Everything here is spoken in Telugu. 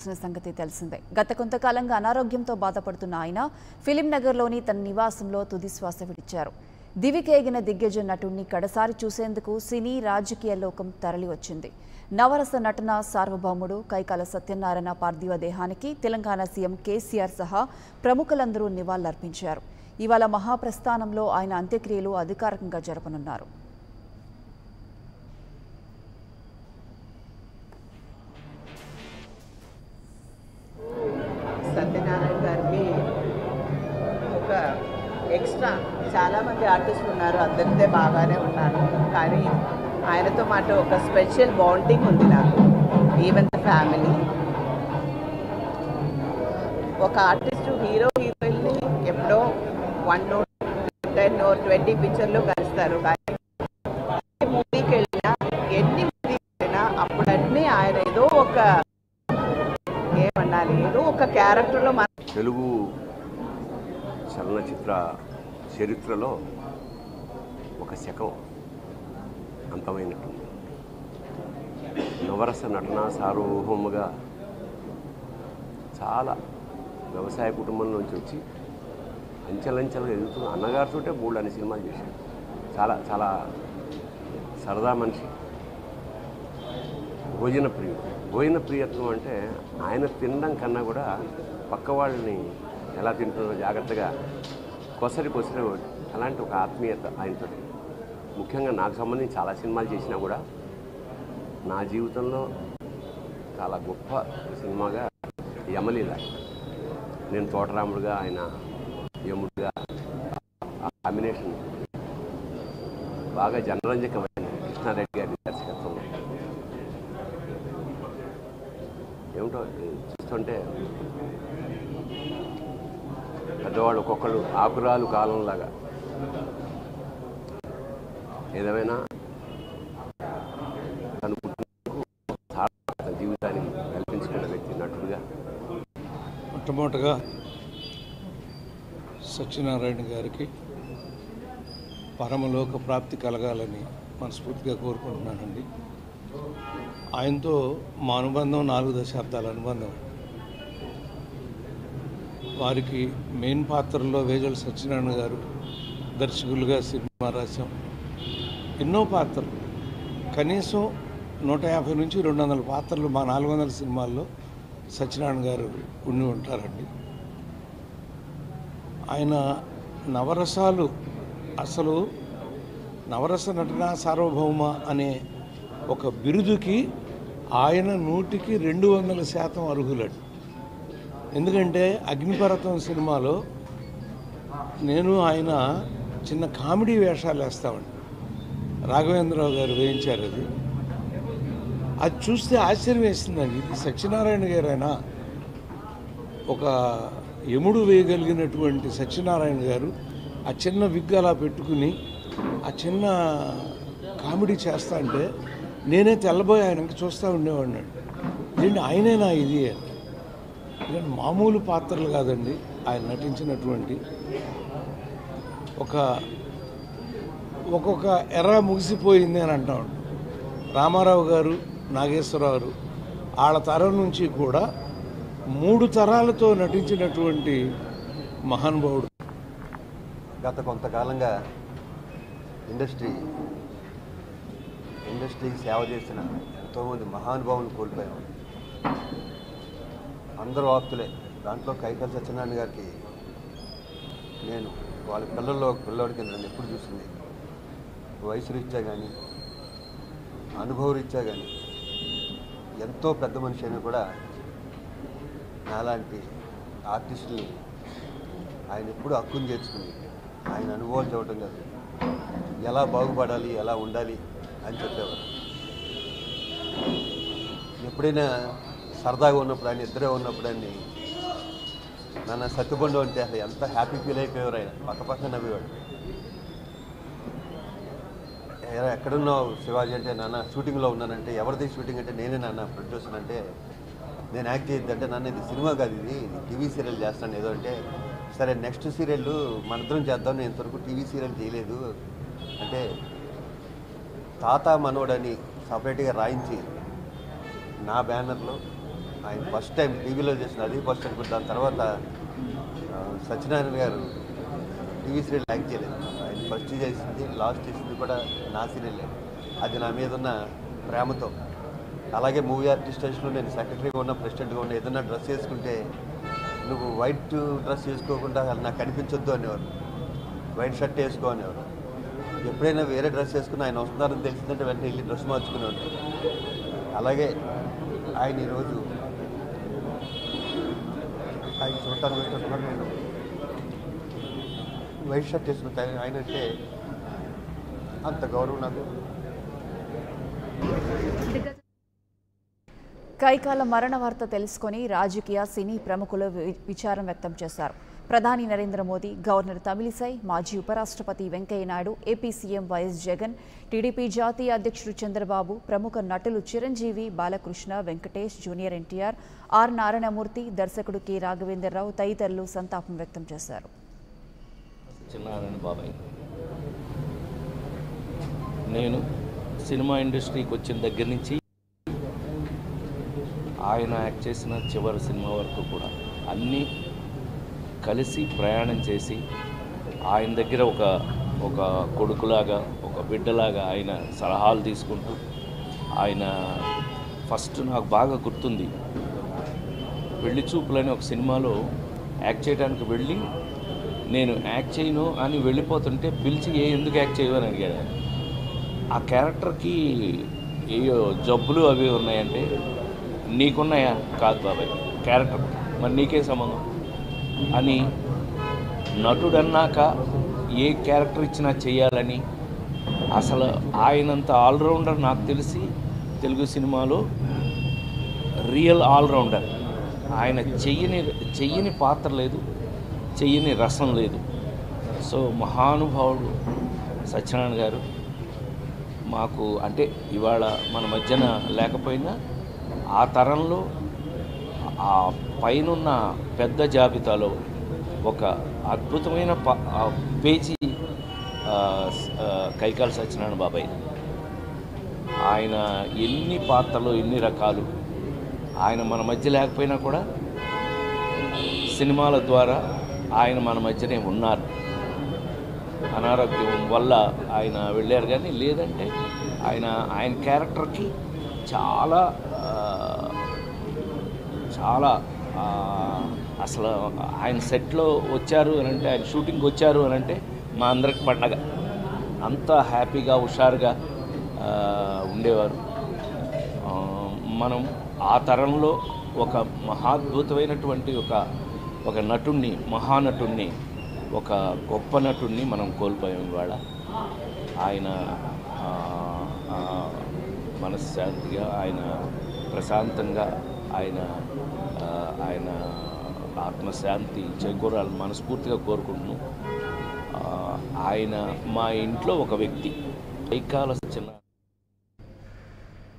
వచ్చిన సంగతి తెలిసిందే గత కొంతకాలంగా అనారోగ్యంతో బాధపడుతున్న ఆయన ఫిలిం నగర్లోని తన నివాసంలో తుది శ్వాస విడిచారు దివికేగిన దిగ్గజ నటుణ్ణి కడసారి చూసేందుకు సినీ రాజకీయ లోకం తరలివచ్చింది నవరస నటన సార్వభౌముడు కైకాల సత్యనారాయణ పార్థివ దేహానికి తెలంగాణ సీఎం కేసీఆర్ సహా ప్రముఖులందరూ నివాళులర్పించారు ఇవాళ మహాప్రస్థానంలో ఆయన అంత్యక్రియలు అధికారికంగా జరపనున్నారు సత్యనారాయణ గారికి ఒక ఎక్స్ట్రా చాలామంది ఆర్టిస్టులు ఉన్నారు అందరిదే బాగానే ఉన్నారు కానీ ఆయనతో మాట ఒక స్పెషల్ బాండింగ్ ఉంది నాకు ఈవెన్ ద ఫ్యామిలీ ఒక ఆర్టిస్టు హీరో హీరోయిన్ని ఎప్పుడో one no ten or twenty పిక్చర్లు కలుస్తారు కానీ మూవీకి వెళ్ళినా ఎన్ని మూవీకి వెళ్ళినా అప్పుడన్నీ ఆయన ఏదో ఒక ఏమన్నాలి ఏదో ఒక క్యారెక్టర్లో మన తెలుగు చలనచిత్ర చరిత్రలో ఒక శకం అంతమైనట్టుంది నవరస నటన సార్వభౌముగా చాలా వ్యవసాయ కుటుంబం నుంచి వచ్చి అంచెలంచెలుగా ఎదుగుతూ అన్నగారితోటే బోల్డ్ అనే సినిమాలు చేశాడు చాలా చాలా సరదా మనిషి భోజన ప్రియుడు భోజన ప్రియత్వం అంటే ఆయన తినడం కన్నా కూడా పక్క వాళ్ళని ఎలా తింటున్నారో జాగ్రత్తగా కొసరి కొసరి అలాంటి ఒక ఆత్మీయత ఆయనతో ముఖ్యంగా నాకు సంబంధించి చాలా సినిమాలు చేసినా కూడా నా జీవితంలో చాలా గొప్ప సినిమాగా యమలీల నేను తోటరాముడుగా ఆయన యముడుగా ఆ కాంబినేషన్ బాగా జనరంజకమైన కృష్ణారెడ్డి గారి దర్శకత్వంలో ఏమిటో చూస్తుంటే పెద్దవాళ్ళు ఒక్కొక్కళ్ళు ఆకురాలు కాలంలాగా ఏదేమైనా తను పుట్టినందుకు సార్థకత జీవితానికి కల్పించుకున్న వ్యక్తి నటుడుగా మొట్టమొదటగా సత్యనారాయణ గారికి పరమలోక ప్రాప్తి కలగాలని మనస్ఫూర్తిగా కోరుకుంటున్నానండి ఆయనతో మా అనుబంధం నాలుగు దశాబ్దాల అనుబంధం వారికి మెయిన్ పాత్రలో వేజల సత్యనారాయణ గారు దర్శకులుగా సినిమా రాశాం ఎన్నో పాత్రలు కనీసం నూట యాభై నుంచి రెండు వందల పాత్రలు మా నాలుగు వందల సినిమాల్లో సత్యనారాయణ గారు ఉండి ఉంటారండి ఆయన నవరసాలు అసలు నవరస నటన సార్వభౌమ అనే ఒక బిరుదుకి ఆయన నూటికి రెండు వందల శాతం అర్హులండి ఎందుకంటే అగ్నిపర్వతం సినిమాలో నేను ఆయన చిన్న కామెడీ వేషాలు వేస్తామండి రాఘవేంద్రరావు గారు వేయించారు అది అది చూస్తే ఆశ్చర్యం వేసిందండి ఇది సత్యనారాయణ గారైనా ఒక యముడు వేయగలిగినటువంటి సత్యనారాయణ గారు ఆ చిన్న విగ్ అలా పెట్టుకుని ఆ చిన్న కామెడీ చేస్తా అంటే నేనే తెల్లబోయి ఆయనకి చూస్తూ ఉండేవాడిని ఏంటి ఆయనేనా ఇది అని ఇలాంటి మామూలు పాత్రలు కాదండి ఆయన నటించినటువంటి ఒక ఒక్కొక్క ఎర్ర ముగిసిపోయింది అని అంటా ఉంటాం రామారావు గారు నాగేశ్వరరావు గారు వాళ్ళ తరం నుంచి కూడా మూడు తరాలతో నటించినటువంటి మహానుభావుడు గత కొంతకాలంగా ఇండస్ట్రీ ఇండస్ట్రీకి సేవ చేసిన ఎంతోమంది మహానుభావులు కోల్పోయాం అందరూ ఆప్తులే దాంట్లో కైకల్ సత్యనారాయణ గారికి నేను వాళ్ళ పిల్లల్లో ఒక పిల్లోడి కింద నన్ను ఎప్పుడు చూసింది వయసు రీత్యా కానీ అనుభవ రీత్యా కానీ ఎంతో పెద్ద మనిషి అయినా కూడా నాలాంటి ఆర్టిస్టుల్ని ఆయన ఎప్పుడు హక్కును చేర్చుకుని ఆయన అనుభవాలు చూడటం కాదు ఎలా బాగుపడాలి ఎలా ఉండాలి అని చెప్పేవారు ఎప్పుడైనా సరదాగా ఉన్నప్పుడు ఆయన ఇద్దరే ఉన్నప్పుడు ఆయన నాన్న సత్తుబండు అంటే అసలు ఎంత హ్యాపీ ఫీల్ అయిపోయేవారు ఆయన పక్క పక్క నవ్వేవాడు "ఏరా, ఎక్కడున్నావు శివాజీ అంటే నాన్న షూటింగ్లో ఉన్నానంటే ఎవరిది షూటింగ్ అంటే నేనే నాన్న ప్రొడ్యూసర్ అంటే నేను యాక్ట్ చేయొద్దు అంటే నాన్న ఇది సినిమా కాదు ఇది ఇది టీవీ సీరియల్ చేస్తాను ఏదో అంటే సరే నెక్స్ట్ సీరియల్ మనిద్దరం చేద్దాం నేను ఇంతవరకు టీవీ సీరియల్ చేయలేదు అంటే తాత మనోడని సపరేట్గా రాయించి నా బ్యానర్లో ఆయన ఫస్ట్ టైం టీవీలో చేసిన అది ఫస్ట్ అనుకుంటే దాని తర్వాత ఆ, సత్యనారాయణ గారు టీవీ సీరియల్ యాక్ట్ చేయలేదు ఆయన ఫస్ట్ చేసింది లాస్ట్ చేసింది కూడా నా సీరియలే అది నా మీద ఉన్న ప్రేమతో అలాగే మూవీ ఆర్టిస్ట్ స్టేషన్లో నేను సెక్రటరీగా ఉన్నా ప్రెసిడెంట్గా ఉన్నా ఏదన్నా డ్రెస్ వేసుకుంటే నువ్వు వైట్ డ్రెస్ వేసుకోకుండా నాకు కనిపించొద్దు అనేవారు వైట్ షర్ట్ వేసుకో అనేవారు ఎప్పుడైనా వేరే డ్రెస్ వేసుకుని ఆయన వస్తున్నారని తెలిసిందంటే వెంటనే వెళ్ళి డ్రెస్ మార్చుకునేవాడు అలాగే ఆయన ఈరోజు ఆయన చూడటానికి వచ్చినప్పుడు నేను వైట్ షర్ట్ వేసుకుంటే ఆయన ఆయన అంటే అంత గౌరవం నాకు కైకాల మరణ వార్త తెలుసుకొని రాజకీయ సినీ ప్రముఖులు వి- విచారం వ్యక్తం చేశారు ప్రధాని నరేంద్ర మోదీ గవర్నర్ తమిళిసై మాజీ ఉపరాష్ట్రపతి Venkaiah Naidu AP CM YS Jagan TDP జాతీయ అధ్యక్షుడు చంద్రబాబు ప్రముఖ నటులు Chiranjeevi Balakrishna Venkatesh junior NTR R Narayanamurthy దర్శకుడు కె రాఘవేంద్రరావు తదితరులు సంతాపం వ్యక్తం చేశారు చిన్నారాయణ బాబాయ్ నేను సినిమా ఇండస్ట్రీకి వచ్చిన దగ్గర నుంచి ఆయన యాక్ట్ చేసిన చివరి సినిమా వరకు కూడా అన్నీ కలిసి ప్రయాణం చేసి ఆయన దగ్గర ఒక ఒక కొడుకులాగా ఒక బిడ్డలాగా ఆయన సలహాలు తీసుకుంటూ ఆయన ఫస్ట్ నాకు బాగా గుర్తుంది పెళ్లి చూపులని ఒక సినిమాలో యాక్ట్ చేయడానికి వెళ్ళి నేను యాక్ట్ చేయను అని వెళ్ళిపోతుంటే పిలిచి ఏ ఎందుకు యాక్ట్ చేయవు అని అడిగాడు ఆయన. ఆ క్యారెక్టర్కి ఏయో జబ్బులు అవి ఉన్నాయంటే నీకున్నాయా కాదు బాబాయ్ క్యారెక్టర్ మరి నీకే సంబంధం అని నటుడు అన్నాక ఏ క్యారెక్టర్ ఇచ్చినా చేయాలని అసలు ఆయనంత ఆల్రౌండర్ నాకు తెలిసి తెలుగు సినిమాలో రియల్ ఆల్రౌండర్ ఆయన చెయ్యని చెయ్యని పాత్ర లేదు చెయ్యని రసం లేదు సో మహానుభావుడు సత్యనారాయణ గారు మాకు అంటే ఇవాళ మన మధ్యన లేకపోయినా ఆ తరంలో ఆ పైనున్న పెద్ద జాబితాలో ఒక అద్భుతమైన ప- ఆ పేజీ ఆ, స- ఆ, కైకాల సత్యనారాయణ బాబాయ్ ఆయన ఎన్ని పాత్రలు ఎన్ని రకాలు ఆయన మన మధ్య లేకపోయినా కూడా సినిమాల ద్వారా ఆయన మన మధ్యనే ఉన్నారు అనారోగ్యం వల్ల ఆయన వెళ్ళారు కానీ లేదంటే ఆయన ఆయన క్యారెక్టర్కి చాలా ఆ, చాలా ఆ, అసలు ఆయన సెట్లో వచ్చారు అని అంటే ఆయన షూటింగ్కి వచ్చారు అని అంటే మా అందరికి పండగ అంత హ్యాపీగా హుషారుగా ఆ, ఉండేవారు ఆ, మనం ఆ తరంలో ఒక మహాద్భుతమైనటువంటి ఒక ఒక నటుణ్ణి మహానటుణ్ణి ఒక గొప్ప నటుణ్ణి మనం కోల్పోయాం ఇవాళ ఆయన ఆ, ఆ, మనశ్శాంతిగా ఆయన ప్రశాంతంగా ఆయన ఆ, ఆయన ఆత్మశాంతి చేకూరాలని మనస్ఫూర్తిగా కోరుకుంటున్నాం ఆ, ఆయన మా ఇంట్లో ఒక వ్యక్తి కైకాల చిన్న